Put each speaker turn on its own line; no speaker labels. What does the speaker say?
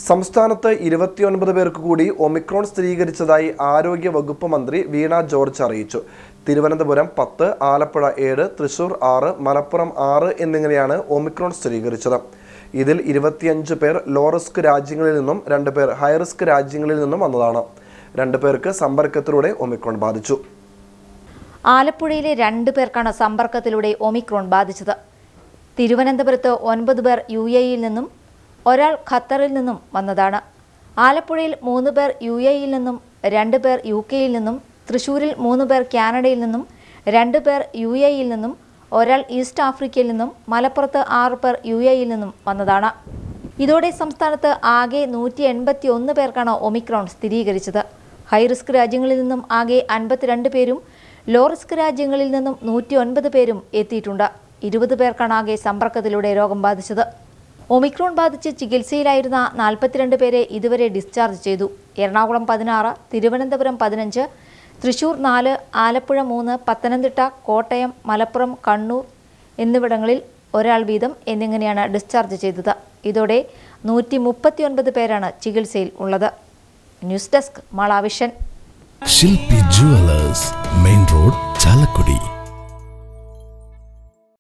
സംസ്ഥാനത്ത് ഇരുപത്തിയൊൻപത് പേർക്ക് കൂടി ഒമിക്രോൺ സ്ഥിരീകരിച്ചതായി ആരോഗ്യ വകുപ്പ് മന്ത്രി വീണ ജോർജ് അറിയിച്ചു തിരുവനന്തപുരം പത്ത് ആലപ്പുഴ ഏഴ് തൃശൂർ ആറ് മലപ്പുറം ആറ് എന്നിങ്ങനെയാണ് ഒമിക്രോൺ സ്ഥിരീകരിച്ചത് ഇതിൽ ഇരുപത്തിയഞ്ച് പേർ ലോ റിസ്ക് രാജ്യങ്ങളിൽ നിന്നും രണ്ട് പേർ ഹൈ റിസ്ക് രാജ്യങ്ങളിൽ നിന്നും വന്നതാണ് രണ്ട് പേർക്ക് സമ്പർക്കത്തിലൂടെ ഒമിക്രോൺ ബാധിച്ചു
ആലപ്പുഴയിലെ രണ്ടു പേർക്കാണ് സമ്പർക്കത്തിലൂടെ ഒമിക്രോൺ ബാധിച്ചത് തിരുവനന്തപുരത്ത് ഒൻപത് പേർ യു എയിൽ നിന്നും ഒരാൾ ഖത്തറിൽ നിന്നും വന്നതാണ് ആലപ്പുഴയിൽ മൂന്ന് പേർ യു എയിൽ നിന്നും രണ്ട് പേർ യു കെയിൽ നിന്നും തൃശൂരിൽ മൂന്ന് പേർ കാനഡയിൽ നിന്നും രണ്ട് പേർ യു എയിൽ നിന്നും ഒരാൾ ഈസ്റ്റ് ആഫ്രിക്കയിൽ നിന്നും മലപ്പുറത്ത് ആറ് പേർ യു എയിൽ നിന്നും വന്നതാണ് ഇതോടെ സംസ്ഥാനത്ത് ആകെ നൂറ്റി എൺപത്തി ഒന്ന് പേർക്കാണ് ഒമിക്രോൺ സ്ഥിരീകരിച്ചത് ഹൈ റിസ്ക് രാജ്യങ്ങളിൽ നിന്നും ആകെ അൻപത്തിരണ്ട് പേരും ലോ റിസ്ക് രാജ്യങ്ങളിൽ നിന്നും നൂറ്റി ഒൻപത് പേരും എത്തിയിട്ടുണ്ട് ഇരുപത് പേർക്കാണ് ആകെ സമ്പർക്കത്തിലൂടെ രോഗം ബാധിച്ചത് ഒമിക്രോൺ ബാധിച്ച് ചികിത്സയിലായിരുന്ന നാൽപ്പത്തിരണ്ട് പേരെ ഇതുവരെ ഡിസ്ചാർജ് ചെയ്തു എറണാകുളം പതിനാറ് തിരുവനന്തപുരം പതിനഞ്ച് തൃശൂർ നാല് ആലപ്പുഴ മൂന്ന് പത്തനംതിട്ട കോട്ടയം മലപ്പുറം കണ്ണൂർ എന്നിവിടങ്ങളിൽ ഒരാൾ വീതം എന്നിങ്ങനെയാണ് ഡിസ്ചാർജ് ചെയ്തത് ഇതോടെ നൂറ്റി മുപ്പത്തിയൊൻപത് പേരാണ് ചികിത്സയിൽ ഉള്ളത് ന്യൂസ് ഡെസ്ക് മാളാവിഷൻ
ശില്പി ജുവലേഴ്സ് മെയിൻ റോഡ് ചാലക്കുടി